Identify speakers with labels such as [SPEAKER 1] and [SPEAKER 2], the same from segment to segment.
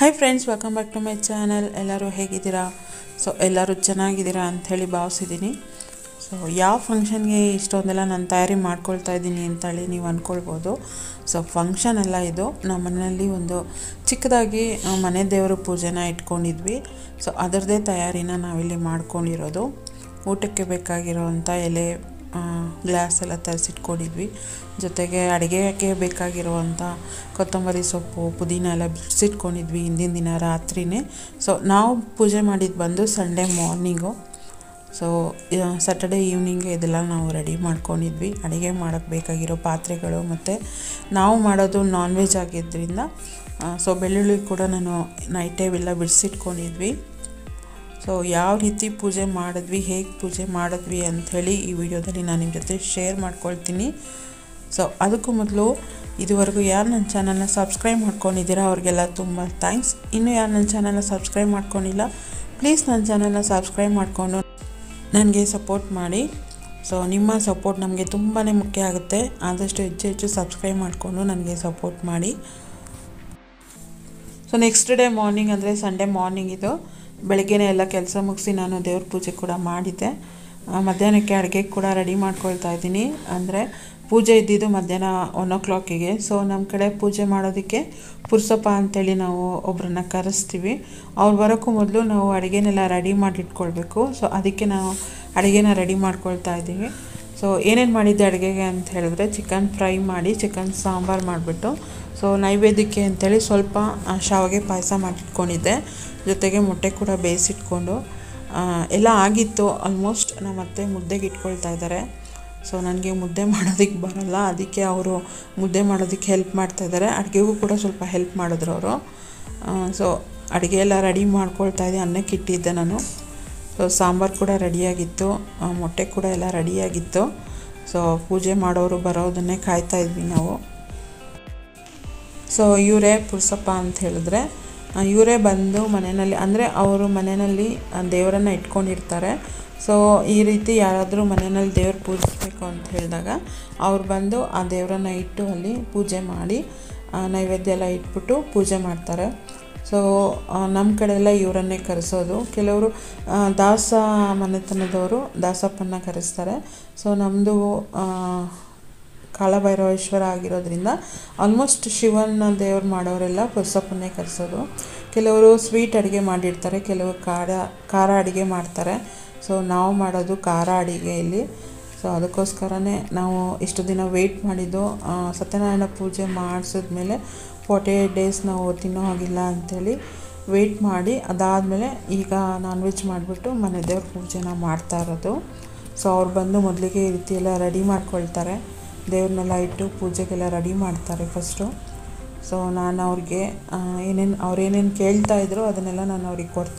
[SPEAKER 1] hi friends welcome back to my channel ಎಲ್ಲರೂ ಹೇಗಿದ್ದೀರಾ so ಎಲ್ಲರೂ ಚೆನ್ನಾಗಿದ್ದೀರಾ ಅಂಥೇಳಿ ಭಾವಿಸಿದ್ದೀನಿ ಸೊ ಯಾವ ಫಂಕ್ಷನ್ಗೆ ಇಷ್ಟೊಂದೆಲ್ಲ ನಾನು ತಯಾರಿ ಮಾಡ್ಕೊಳ್ತಾ ಇದ್ದೀನಿ ಅಂತೇಳಿ ನೀವು ಅಂದ್ಕೊಳ್ಬೋದು ಸೊ ಫಂಕ್ಷನ್ ಎಲ್ಲ ಇದು ನಮ್ಮ ಮನೆಯಲ್ಲಿ ಒಂದು ಚಿಕ್ಕದಾಗಿ ಆ, ಮನೆ ದೇವರ ಪೂಜೆನ ಇಟ್ಕೊಂಡಿದ್ವಿ ಸೊ ಅದರದ್ದೇ ತಯಾರಿನ ನಾವಿಲ್ಲಿ ಮಾಡ್ಕೊಂಡಿರೋದು ಊಟಕ್ಕೆ ಬೇಕಾಗಿರೋವಂಥ ಎಲೆ ಗ್ಲಾಸ್ ಎಲ್ಲ ತರಿಸಿಟ್ಕೊಂಡಿದ್ವಿ ಜೊತೆಗೆ ಅಡುಗೆಗೆ ಬೇಕಾಗಿರುವಂಥ ಕೊತ್ತಂಬರಿ ಸೊಪ್ಪು ಪುದೀನ ಎಲ್ಲ ಬಿಡಿಸಿಟ್ಕೊಂಡಿದ್ವಿ ಹಿಂದಿನ ದಿನ ರಾತ್ರಿನೇ ಸೊ ನಾವು ಪೂಜೆ ಮಾಡಿದ್ದು ಬಂದು ಸಂಡೇ ಮಾರ್ನಿಂಗು ಸೊ ಸ್ಯಾಟರ್ಡೇ ಈವ್ನಿಂಗ್ಗೆ ಇದೆಲ್ಲ ನಾವು ರೆಡಿ ಮಾಡ್ಕೊಂಡಿದ್ವಿ ಅಡುಗೆ ಮಾಡೋಕ್ಕೆ ಬೇಕಾಗಿರೋ ಪಾತ್ರೆಗಳು ಮತ್ತು ನಾವು ಮಾಡೋದು ನಾನ್ ವೆಜ್ ಆಗಿದ್ದರಿಂದ ಸೊ ಬೆಳ್ಳುಳ್ಳಿ ಕೂಡ ನಾನು ನೈಟೇ ಎಲ್ಲ ಬಿಡಿಸಿಟ್ಕೊಂಡಿದ್ವಿ ಸೊ ಯಾವ ರೀತಿ ಪೂಜೆ ಮಾಡಿದ್ವಿ ಹೇಗೆ ಪೂಜೆ ಮಾಡಿದ್ವಿ ಅಂಥೇಳಿ ಈ ವಿಡಿಯೋದಲ್ಲಿ ನಾನು ನಿಮ್ಮ ಜೊತೆ ಶೇರ್ ಮಾಡ್ಕೊಳ್ತೀನಿ ಸೊ ಅದಕ್ಕೂ ಮೊದಲು ಇದುವರೆಗೂ ಯಾರು ನನ್ನ ಚಾನಲ್ನ ಸಬ್ಸ್ಕ್ರೈಬ್ ಮಾಡ್ಕೊಂಡಿದ್ದೀರಾ ಅವ್ರಿಗೆಲ್ಲ ತುಂಬ ಥ್ಯಾಂಕ್ಸ್ ಇನ್ನೂ ಯಾರು ನನ್ನ ಚಾನಲ್ನ ಸಬ್ಸ್ಕ್ರೈಬ್ ಮಾಡ್ಕೊಂಡಿಲ್ಲ ಪ್ಲೀಸ್ ನನ್ನ ಚಾನಲ್ನ ಸಬ್ಸ್ಕ್ರೈಬ್ ಮಾಡಿಕೊಂಡು ನನಗೆ ಸಪೋರ್ಟ್ ಮಾಡಿ ಸೊ ನಿಮ್ಮ ಸಪೋರ್ಟ್ ನಮಗೆ ತುಂಬಾ ಮುಖ್ಯ ಆಗುತ್ತೆ ಆದಷ್ಟು ಹೆಚ್ಚು ಹೆಚ್ಚು ಸಬ್ಸ್ಕ್ರೈಬ್ ಮಾಡಿಕೊಂಡು ನನಗೆ ಸಪೋರ್ಟ್ ಮಾಡಿ ಸೊ ನೆಕ್ಸ್ಟ್ ಡೇ ಮಾರ್ನಿಂಗ್ ಅಂದರೆ ಸಂಡೇ ಮಾರ್ನಿಂಗ್ ಇದು ಬೆಳಗ್ಗೆನೇ ಎಲ್ಲ ಕೆಲಸ ಮುಗಿಸಿ ನಾನು ದೇವ್ರ ಪೂಜೆ ಕೂಡ ಮಾಡಿದ್ದೆ ಆ, ಮಧ್ಯಾಹ್ನಕ್ಕೆ ಅಡುಗೆ ಕೂಡ ರೆಡಿ ಮಾಡ್ಕೊಳ್ತಾ ಇದ್ದೀನಿ ಅಂದರೆ ಪೂಜೆ ಇದ್ದಿದ್ದು ಮಧ್ಯಾಹ್ನ ಒನ್ ಓ ಕ್ಲಾಕಿಗೆ ಸೊ ನಮ್ಮ ಕಡೆ ಪೂಜೆ ಮಾಡೋದಕ್ಕೆ ಪುರ್ಸಪ್ಪ ಅಂತೇಳಿ ನಾವು ಒಬ್ಬರನ್ನ ಕರೆಸ್ತೀವಿ ಅವ್ರು ಬರೋಕ್ಕೂ ಮೊದಲು ನಾವು ಅಡುಗೆನೆಲ್ಲ ರೆಡಿ ಮಾಡಿ ಇಟ್ಕೊಳ್ಬೇಕು ಸೊ ಅದಕ್ಕೆ ನಾವು ಅಡುಗೆನ ರೆಡಿ ಮಾಡ್ಕೊಳ್ತಾ ಇದ್ದೀವಿ ಸೊ ಏನೇನು ಮಾಡಿದ್ದೆ ಅಡುಗೆಗೆ ಅಂತ ಹೇಳಿದ್ರೆ ಚಿಕನ್ ಫ್ರೈ ಮಾಡಿ ಚಿಕನ್ ಸಾಂಬಾರು ಮಾಡಿಬಿಟ್ಟು ಸೊ ನೈವೇದ್ಯಕ್ಕೆ ಅಂತೇಳಿ ಸ್ವಲ್ಪ ಆ, ಶಾವಿಗೆ ಪಾಯಸ ಮಾಡಿಟ್ಕೊಂಡಿದ್ದೆ ಜೊತೆಗೆ ಮೊಟ್ಟೆ ಕೂಡ ಬೇಯಿಸಿಟ್ಕೊಂಡು ಆ, ಎಲ್ಲ ಆಗಿತ್ತು ಆಲ್ಮೋಸ್ಟ್ ನಮ್ಮ ಅತ್ತೆ ಮುದ್ದೆಗೆ ಇಟ್ಕೊಳ್ತಾ ಇದ್ದಾರೆ ಸೊ ನನಗೆ ಮುದ್ದೆ ಮಾಡೋದಕ್ಕೆ ಬರಲ್ಲ ಅದಕ್ಕೆ ಅವರು ಮುದ್ದೆ ಮಾಡೋದಕ್ಕೆ ಹೆಲ್ಪ್ ಮಾಡ್ತಾ ಇದ್ದಾರೆ ಅಡುಗೆಗೂ ಕೂಡ ಸ್ವಲ್ಪ ಹೆಲ್ಪ್ ಮಾಡಿದ್ರು ಅವರು ಸೊ ಅಡುಗೆ ಎಲ್ಲ ರೆಡಿ ಮಾಡ್ಕೊಳ್ತಾ ಇದ್ದೆ ಅನ್ನಕ್ಕೆ ಇಟ್ಟಿದ್ದೆ ನಾನು ಸೊ ಸಾಂಬಾರು ಕೂಡ ರೆಡಿಯಾಗಿತ್ತು ಆ, ಮೊಟ್ಟೆ ಕೂಡ ಎಲ್ಲ ರೆಡಿಯಾಗಿತ್ತು ಸೊ ಪೂಜೆ ಮಾಡೋರು ಬರೋದನ್ನೇ ಕಾಯ್ತಾ ಇದ್ವಿ ನಾವು ಸೊ ಇವರೇ ಪುರ್ಸಪ್ಪ ಅಂತ ಹೇಳಿದ್ರೆ ಆ, ಇವರೇ ಬಂದು ಮನೆಯಲ್ಲಿ ಅಂದರೆ ಅವರು ಮನೆಯಲ್ಲಿ ದೇವರನ್ನು ಇಟ್ಕೊಂಡಿರ್ತಾರೆ ಸೊ ಈ ರೀತಿ ಯಾರಾದರೂ ಮನೆಯಲ್ಲಿ ದೇವ್ರ ಪೂಜಿಸ್ಬೇಕು ಅಂತ ಹೇಳಿದಾಗ ಅವ್ರು ಬಂದು ಆ ದೇವರನ್ನ ಇಟ್ಟು ಅಲ್ಲಿ ಪೂಜೆ ಮಾಡಿ ಆ, ನೈವೇದ್ಯ ಎಲ್ಲ ಇಟ್ಬಿಟ್ಟು ಪೂಜೆ ಮಾಡ್ತಾರೆ ಸೊ ನಮ್ಮ ಕಡೆ ಎಲ್ಲ ಇವರನ್ನೇ ಕರೆಸೋದು ಕೆಲವರು ಆ, ದಾಸ ಮನೆತನದವರು ದಾಸಪ್ಪನ ಕರೆಸ್ತಾರೆ ಸೊ ನಮ್ಮದು ಕಾಳಭೈರವೇಶ್ವರ ಆಗಿರೋದ್ರಿಂದ ಆಲ್ಮೋಸ್ಟ್ ಶಿವನ ದೇವ್ರು ಮಾಡೋರೆಲ್ಲ ಪುರ್ಸಪ್ಪನ್ನೇ ಕರೆಸೋದು ಕೆಲವರು ಸ್ವೀಟ್ ಅಡುಗೆ ಮಾಡಿರ್ತಾರೆ ಕೆಲವರು ಖಾರ ಖಾರ ಅಡುಗೆ ಮಾಡ್ತಾರೆ ಸೊ ನಾವು ಮಾಡೋದು ಖಾರ ಅಡುಗೆ ಇಲ್ಲಿ ಸೊ ಅದಕ್ಕೋಸ್ಕರನೇ ನಾವು ಇಷ್ಟು ದಿನ ವೆಯ್ಟ್ ಮಾಡಿದ್ದು ಆ, ಸತ್ಯನಾರಾಯಣ ಪೂಜೆ ಮಾಡಿಸಿದ್ಮೇಲೆ ಫೋರ್ಟಿ ಏಯ್ಟ್ ಡೇಸ್ ನಾವು ತಿನ್ನೋ ಹಾಗಿಲ್ಲ ಅಂಥೇಳಿ ವೆಯ್ಟ್ ಮಾಡಿ ಅದಾದಮೇಲೆ ಈಗ ನಾನ್ ವೆಜ್ ಮಾಡಿಬಿಟ್ಟು ಮನೆ ದೇವ್ರ ಪೂಜೆನ ಮಾಡ್ತಾ ಇರೋದು ಸೊ ಅವ್ರು ಬಂದು ಮೊದಲಿಗೆ ಈ ರೀತಿ ಎಲ್ಲ ರೆಡಿ ಮಾಡ್ಕೊಳ್ತಾರೆ ದೇವ್ರನ್ನೆಲ್ಲ ಇಟ್ಟು ಪೂಜೆಗೆಲ್ಲ ರೆಡಿ ಮಾಡ್ತಾರೆ ಫಸ್ಟು ಸೊ ನಾನು ಅವ್ರಿಗೆ ಏನೇನು ಅವ್ರು ಏನೇನು ಕೇಳ್ತಾ ಇದ್ರು ಅದನ್ನೆಲ್ಲ ನಾನು ಅವ್ರಿಗೆ ಕೊಡ್ತಾ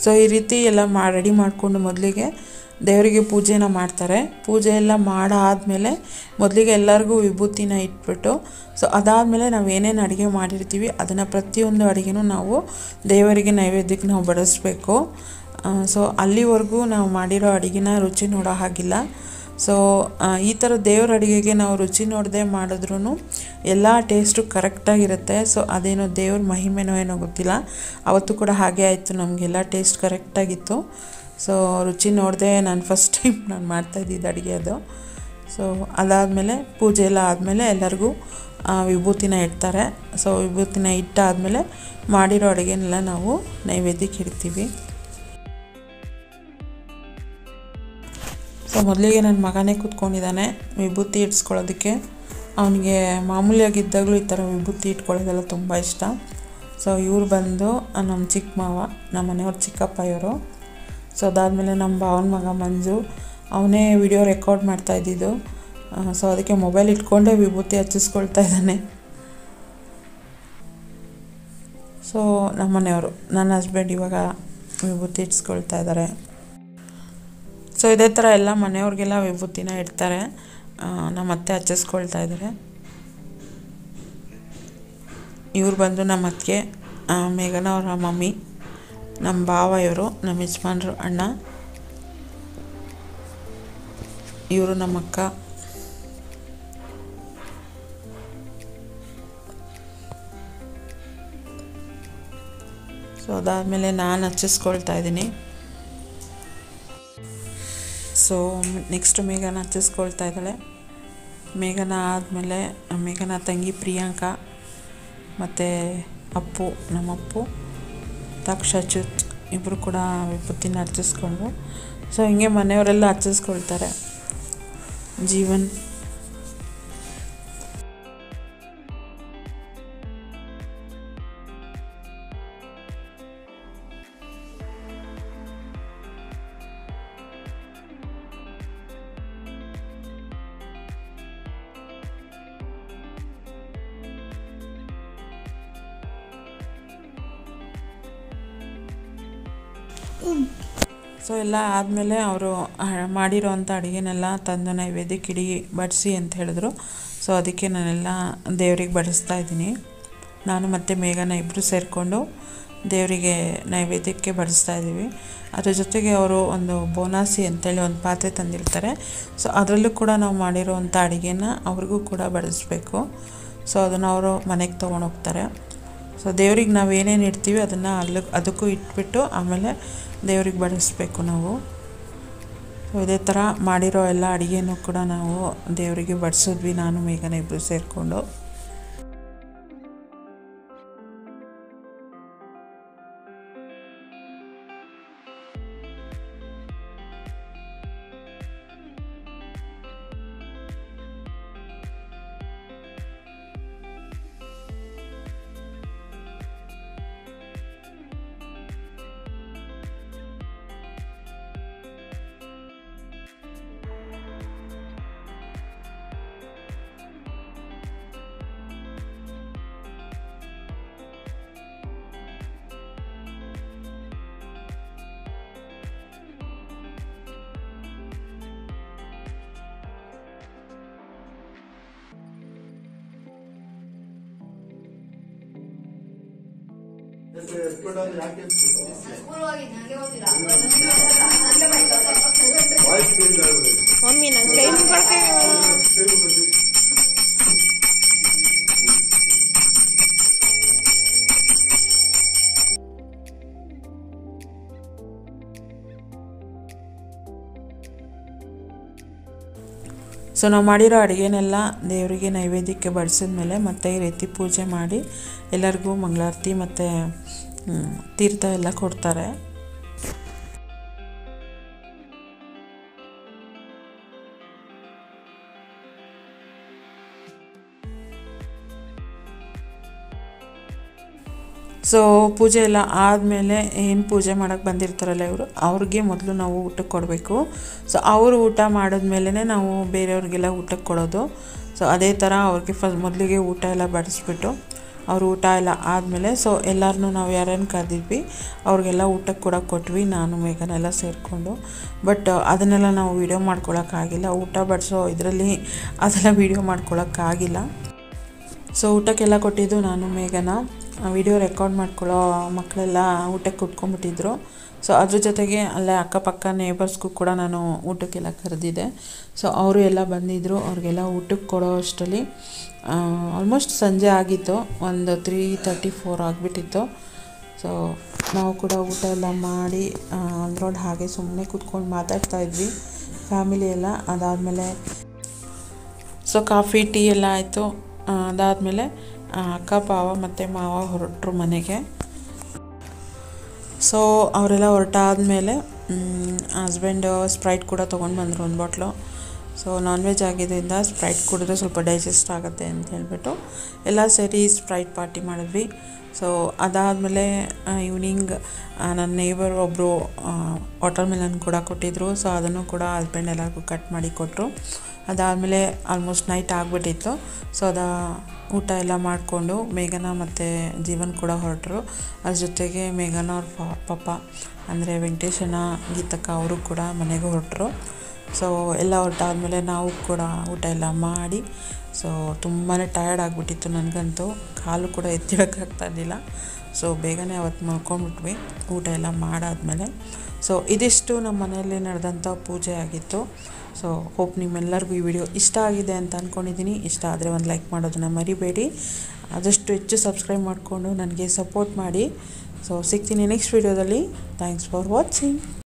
[SPEAKER 1] ಸೊ ಈ ರೀತಿ ಎಲ್ಲ ಮಾ ರೆಡಿ ಮಾಡಿಕೊಂಡು ಮೊದಲಿಗೆ ದೇವರಿಗೆ ಪೂಜೆನ ಮಾಡ್ತಾರೆ ಪೂಜೆ ಎಲ್ಲ ಮಾಡಾದಮೇಲೆ ಮೊದಲಿಗೆ ಎಲ್ಲರಿಗೂ ವಿಭೂತಿನ ಇಟ್ಬಿಟ್ಟು ಸೊ ಅದಾದಮೇಲೆ ನಾವು ಏನೇನು ಅಡುಗೆ ಮಾಡಿರ್ತೀವಿ ಅದನ್ನು ಪ್ರತಿಯೊಂದು ಅಡುಗೆನೂ ನಾವು ದೇವರಿಗೆ ನೈವೇದ್ಯಕ್ಕೆ ನಾವು ಬಡಿಸ್ಬೇಕು ಸೊ ಅಲ್ಲಿವರೆಗೂ ನಾವು ಮಾಡಿರೋ ಅಡುಗೆನ ರುಚಿ ನೋಡೋ ಹಾಗಿಲ್ಲ ಸೊ ಈ ಥರ ದೇವ್ರ ಅಡುಗೆಗೆ ನಾವು ರುಚಿ ನೋಡದೆ ಮಾಡಿದ್ರೂ ಎಲ್ಲ ಟೇಸ್ಟು ಕರೆಕ್ಟಾಗಿರುತ್ತೆ ಸೊ ಅದೇನೋ ದೇವ್ರ ಮಹಿಮೆನೋ ಏನೋ ಗೊತ್ತಿಲ್ಲ ಅವತ್ತು ಕೂಡ ಹಾಗೆ ಆಯಿತು ನಮಗೆಲ್ಲ ಟೇಸ್ಟ್ ಕರೆಕ್ಟಾಗಿತ್ತು ಸೊ ರುಚಿ ನೋಡದೆ ನಾನು ಫಸ್ಟ್ ಟೈಮ್ ನಾನು ಮಾಡ್ತಾಯಿದ್ದಿದ್ದು ಅಡುಗೆ ಅದು ಸೊ ಅದಾದಮೇಲೆ ಪೂಜೆ ಎಲ್ಲ ಆದಮೇಲೆ ಎಲ್ಲರಿಗೂ ವಿಭೂತಿನ ಇಡ್ತಾರೆ ಸೊ ವಿಭೂತಿನ ಇಟ್ಟಾದಮೇಲೆ ಮಾಡಿರೋ ಅಡುಗೆನೆಲ್ಲ ನಾವು ನೈವೇದ್ಯಕ್ಕೆ ಇಡ್ತೀವಿ ಸೊ ಮೊದಲಿಗೆ ನನ್ನ ಮಗನೇ ಕೂತ್ಕೊಂಡಿದ್ದಾನೆ ವಿಭೂತಿ ಇಡ್ಸ್ಕೊಳ್ಳೋದಕ್ಕೆ ಅವನಿಗೆ ಮಾಮೂಲಿಯಾಗಿದ್ದಾಗಲೂ ಈ ಥರ ವಿಭೂತಿ ಇಟ್ಕೊಳ್ಳೋದೆಲ್ಲ ತುಂಬ ಇಷ್ಟ ಸೊ ಇವ್ರು ಬಂದು ನಮ್ಮ ಚಿಕ್ಕ ಮಾವ ನಮ್ಮ ಮನೆಯವ್ರ ಚಿಕ್ಕಪ್ಪ ಇವರು ಸೊ ಅದಾದಮೇಲೆ ನಮ್ಮ ಭಾವನ ಮಗ ಮಂಜು ಅವನೇ ವಿಡಿಯೋ ರೆಕಾರ್ಡ್ ಮಾಡ್ತಾ ಇದ್ದಿದ್ದು ಸೊ ಅದಕ್ಕೆ ಮೊಬೈಲ್ ಇಟ್ಕೊಂಡೇ ವಿಭೂತಿ ಹಚ್ಚಿಸ್ಕೊಳ್ತಾ ಇದ್ದಾನೆ ಸೊ ನಮ್ಮ ಮನೆಯವರು ನನ್ನ ಹಸ್ಬೆಂಡ್ ಇವಾಗ ವಿಭೂತಿ ಇಟ್ಸ್ಕೊಳ್ತಾ ಇದ್ದಾರೆ ಸೊ ಇದೇ ಥರ ಎಲ್ಲ ಮನೆಯವ್ರಿಗೆಲ್ಲ ವಿಭೂತಿನ ಇಡ್ತಾರೆ ನಮ್ಮ ಅತ್ತೆ ಹಚ್ಚಿಸ್ಕೊಳ್ತಾ ಇದ್ದಾರೆ ಇವ್ರು ಬಂದು ನಮ್ಮ ಅತ್ತಿಗೆ ಮೇಘನ ಅವರ ಮಮ್ಮಿ ನಮ್ಮ ಭಾವ ಇವರು ನಮ್ಮ ಯಜಮಾನ್ರು ಅಣ್ಣ ಇವರು ನಮ್ಮ ಅಕ್ಕ ಸೊ ಅದಾದಮೇಲೆ ನಾನು ಹಚ್ಚಿಸ್ಕೊಳ್ತಾ ಇದ್ದೀನಿ ಸೊ ನೆಕ್ಸ್ಟ್ ಮೇಘನ ಹಚ್ಚಿಸ್ಕೊಳ್ತಾ ಇದ್ದಾಳೆ ಮೇಘನ ಆದಮೇಲೆ ಮೇಘನ ತಂಗಿ ಪ್ರಿಯಾಂಕಾ ಮತ್ತು ಅಪ್ಪು ನಮ್ಮಪ್ಪು ತಕ್ಷ ಅಚ್ಯುತ್ ಇಬ್ಬರು ಕೂಡ ವಿಭೂತಿನ ಹಚ್ಚಿಸ್ಕೊಂಡು ಸೊ ಹಿಂಗೆ ಮನೆಯವರೆಲ್ಲ ಹಚ್ಚಿಸ್ಕೊಳ್ತಾರೆ ಜೀವನ್ ಸೊ ಎಲ್ಲ ಆದಮೇಲೆ ಅವರು ಮಾಡಿರೋ ಅಂಥ ಅಡುಗೆನೆಲ್ಲ ತಂದು ನೈವೇದ್ಯಕ್ಕೆ ಇಡಿ ಬಡಿಸಿ ಅಂತ ಹೇಳಿದ್ರು ಸೊ ಅದಕ್ಕೆ ನಾನೆಲ್ಲ ದೇವ್ರಿಗೆ ಬಡಿಸ್ತಾ ಇದ್ದೀನಿ ನಾನು ಮತ್ತು ಮೇಘನ ಇಬ್ಬರು ಸೇರಿಕೊಂಡು ದೇವರಿಗೆ ನೈವೇದ್ಯಕ್ಕೆ ಬಡಿಸ್ತಾ ಇದ್ದೀವಿ ಅದ್ರ ಜೊತೆಗೆ ಅವರು ಒಂದು ಬೋನಾಸಿ ಅಂತೇಳಿ ಒಂದು ಪಾತ್ರೆ ತಂದಿರ್ತಾರೆ ಸೊ ಅದರಲ್ಲೂ ಕೂಡ ನಾವು ಮಾಡಿರೋವಂಥ ಅಡುಗೆನ ಅವ್ರಿಗೂ ಕೂಡ ಬಡಿಸ್ಬೇಕು ಸೊ ಅದನ್ನು ಅವರು ಮನೆಗೆ ತೊಗೊಂಡೋಗ್ತಾರೆ ಸೊ ದೇವ್ರಿಗೆ ನಾವು ಏನೇನು ಇಡ್ತೀವಿ ಅದನ್ನು ಅಲ್ಲಿ ಅದಕ್ಕೂ ಇಟ್ಬಿಟ್ಟು ಆಮೇಲೆ ದೇವ್ರಿಗೆ ಬಡಿಸ್ಬೇಕು ನಾವು ಸೊ ಇದೇ ಥರ ಮಾಡಿರೋ ಎಲ್ಲ ಅಡುಗೆನೂ ಕೂಡ ನಾವು ದೇವರಿಗೆ ಬಡಿಸಿದ್ವಿ ನಾನು ಮೇಘನ ಇಬ್ಬರು ಸೇರಿಕೊಂಡು
[SPEAKER 2] ಮಮ್ಮಿ ನಂಗೆ ಕೈ ಮುಗ್ಕೊಳಕ್ಕೆ
[SPEAKER 1] ಸೊ ನಾವು ಮಾಡಿರೋ ಅಡುಗೆನೆಲ್ಲ ದೇವರಿಗೆ ನೈವೇದ್ಯಕ್ಕೆ ಬಡಿಸಿದ್ಮೇಲೆ ಮತ್ತೆ ಈ ರೀತಿ ಪೂಜೆ ಮಾಡಿ ಎಲ್ಲರಿಗೂ ಮಂಗಳಾರತಿ ಮತ್ತು ತೀರ್ಥ ಎಲ್ಲ ಕೊಡ್ತಾರೆ ಸೊ ಪೂಜೆ ಎಲ್ಲ ಆದಮೇಲೆ ಏನು ಪೂಜೆ ಮಾಡೋಕ್ಕೆ ಬಂದಿರ್ತಾರಲ್ಲ ಇವರು ಅವ್ರಿಗೆ ಮೊದಲು ನಾವು ಊಟಕ್ಕೆ ಕೊಡಬೇಕು ಸೊ ಅವರು ಊಟ ಮಾಡಿದ್ಮೇಲೆ ನಾವು ಬೇರೆಯವ್ರಿಗೆಲ್ಲ ಊಟಕ್ಕೆ ಕೊಡೋದು ಸೊ ಅದೇ ಥರ ಅವ್ರಿಗೆ ಫಸ್ಟ್ ಮೊದಲಿಗೆ ಊಟ ಎಲ್ಲ ಬಡಿಸ್ಬಿಟ್ಟು ಅವ್ರ ಊಟ ಎಲ್ಲ ಆದಮೇಲೆ ಸೊ ಎಲ್ಲರನ್ನೂ ನಾವು ಯಾರ್ಯಾರು ಕರೆದಿದ್ವಿ ಅವ್ರಿಗೆಲ್ಲ ಊಟಕ್ಕೆ ಕೂಡ ಕೊಟ್ವಿ ನಾನು ಮೇಘನೆಲ್ಲ ಸೇರಿಕೊಂಡು ಬಟ್ ಅದನ್ನೆಲ್ಲ ನಾವು ವೀಡಿಯೋ ಮಾಡ್ಕೊಳಕ್ಕಾಗಿಲ್ಲ ಊಟ ಬಡಿಸೋ ಇದರಲ್ಲಿ ಅದೆಲ್ಲ ವೀಡಿಯೋ ಮಾಡ್ಕೊಳಕ್ಕಾಗಿಲ್ಲ ಸೊ ಊಟಕ್ಕೆಲ್ಲ ಕೊಟ್ಟಿದ್ದು ನಾನು ಮೇಘನ ವಿಡಿಯೋ ರೆಕಾರ್ಡ್ ಮಾಡ್ಕೊಳ್ಳೋ ಮಕ್ಕಳೆಲ್ಲ ಊಟಕ್ಕೆ ಕುತ್ಕೊಂಡ್ಬಿಟ್ಟಿದ್ರು ಸೊ ಅದ್ರ ಜೊತೆಗೆ ಅಲ್ಲೇ ಅಕ್ಕಪಕ್ಕ ನೇಬರ್ಸ್ಗೂ ಕೂಡ ನಾನು ಊಟಕ್ಕೆಲ್ಲ ಕರೆದಿದ್ದೆ ಸೊ ಅವರು ಎಲ್ಲ ಬಂದಿದ್ದರು ಅವ್ರಿಗೆಲ್ಲ ಊಟಕ್ಕೆ ಕೊಡೋ ಅಷ್ಟರಲ್ಲಿ ಆಲ್ಮೋಸ್ಟ್ ಸಂಜೆ ಆಗಿತ್ತು ಒಂದು ತ್ರೀ ತರ್ಟಿ ಫೋರ್ ಆಗಿಬಿಟ್ಟಿತ್ತು ಸೊ ನಾವು ಕೂಡ ಊಟ ಎಲ್ಲ ಮಾಡಿ ಅಂದ್ರೊಂದು ಹಾಗೆ ಸುಮ್ಮನೆ ಕೂತ್ಕೊಂಡು ಮಾತಾಡ್ತಾ ಇದ್ವಿ ಫ್ಯಾಮಿಲಿ ಎಲ್ಲ ಅದಾದಮೇಲೆ ಸೊ ಕಾಫಿ ಟೀ ಎಲ್ಲ ಆಯಿತು ಅದಾದಮೇಲೆ ಅಕ್ಕ ಪಾವ ಮತ್ತು ಮಾವ ಹೊರಟರು ಮನೆಗೆ ಸೊ ಅವರೆಲ್ಲ ಹೊರಟಾದ್ಮೇಲೆ ಹಸ್ಬೆಂಡ್ ಸ್ಪ್ರೈಟ್ ಕೂಡ ತೊಗೊಂಡು ಬಂದರು ಒಂದು ಬಾಟ್ಲು ಸೊ ನಾನ್ ವೆಜ್ ಆಗಿದ್ದರಿಂದ ಸ್ಪ್ರೈಟ್ ಕುಡಿದ್ರೆ ಸ್ವಲ್ಪ ಡೈಜೆಸ್ಟ್ ಆಗುತ್ತೆ ಅಂತ ಹೇಳ್ಬಿಟ್ಟು ಎಲ್ಲ ಸೇರಿ ಸ್ಪ್ರೈಟ್ ಪಾರ್ಟಿ ಮಾಡಿದ್ವಿ ಸೊ ಅದಾದಮೇಲೆ ಈವ್ನಿಂಗ್ ನನ್ನ ನೇಬರ್ ಒಬ್ಬರು ವಾಟರ್ ಮೆಲನ್ ಕೂಡ ಕೊಟ್ಟಿದ್ದರು ಸೊ ಅದನ್ನು ಕೂಡ ಹಸ್ಬೆಂಡ್ ಎಲ್ಲರಿಗೂ ಕಟ್ ಮಾಡಿ ಕೊಟ್ಟರು ಅದಾದಮೇಲೆ ಆಲ್ಮೋಸ್ಟ್ ನೈಟ್ ಆಗಿಬಿಟ್ಟಿತ್ತು ಸೊ ಅದ ಊಟ ಎಲ್ಲ ಮಾಡಿಕೊಂಡು ಮೇಘನ ಮತ್ತು ಜೀವನ್ ಕೂಡ ಹೊರಟರು ಅದ್ರ ಜೊತೆಗೆ ಮೇಘನ ಅವ್ರ ಪಾಪ ಅಂದರೆ ವೆಂಕಟೇಶನ ಗೀತಕ್ಕ ಅವರು ಕೂಡ ಮನೆಗೆ ಹೊರಟರು ಸೊ ಎಲ್ಲ ಹೊರಟಾದ್ಮೇಲೆ ನಾವು ಕೂಡ ಊಟ ಎಲ್ಲ ಮಾಡಿ ಸೊ ತುಂಬಾ ಟಯರ್ಡ್ ಆಗಿಬಿಟ್ಟಿತ್ತು ನನಗಂತೂ ಕಾಲು ಕೂಡ ಎತ್ತಿಡೋಕ್ಕಾಗ್ತಾ ಇರಲಿಲ್ಲ ಸೊ ಬೇಗನೆ ಅವತ್ತು ಮಲ್ಕೊಂಡ್ಬಿಟ್ವಿ ಊಟ ಎಲ್ಲ ಮಾಡಾದ್ಮೇಲೆ ಸೊ ಇದಿಷ್ಟು ನಮ್ಮ ಮನೆಯಲ್ಲಿ ನಡೆದಂಥ ಪೂಜೆ ಆಗಿತ್ತು ಸೊ ಹೋಪ್ ನಿಮ್ಮೆಲ್ಲರಿಗೂ ಈ ವಿಡಿಯೋ ಇಷ್ಟ ಆಗಿದೆ ಅಂತ ಅಂದ್ಕೊಂಡಿದ್ದೀನಿ ಇಷ್ಟ ಆದರೆ ಒಂದು ಲೈಕ್ ಮಾಡೋದನ್ನು ಮರಿಬೇಡಿ ಆದಷ್ಟು ಹೆಚ್ಚು ಸಬ್ಸ್ಕ್ರೈಬ್ ಮಾಡಿಕೊಂಡು ನನಗೆ ಸಪೋರ್ಟ್ ಮಾಡಿ ಸೊ ಸಿಗ್ತೀನಿ ನೆಕ್ಸ್ಟ್ ವಿಡಿಯೋದಲ್ಲಿ ಥ್ಯಾಂಕ್ಸ್ ಫಾರ್ ವಾಚಿಂಗ್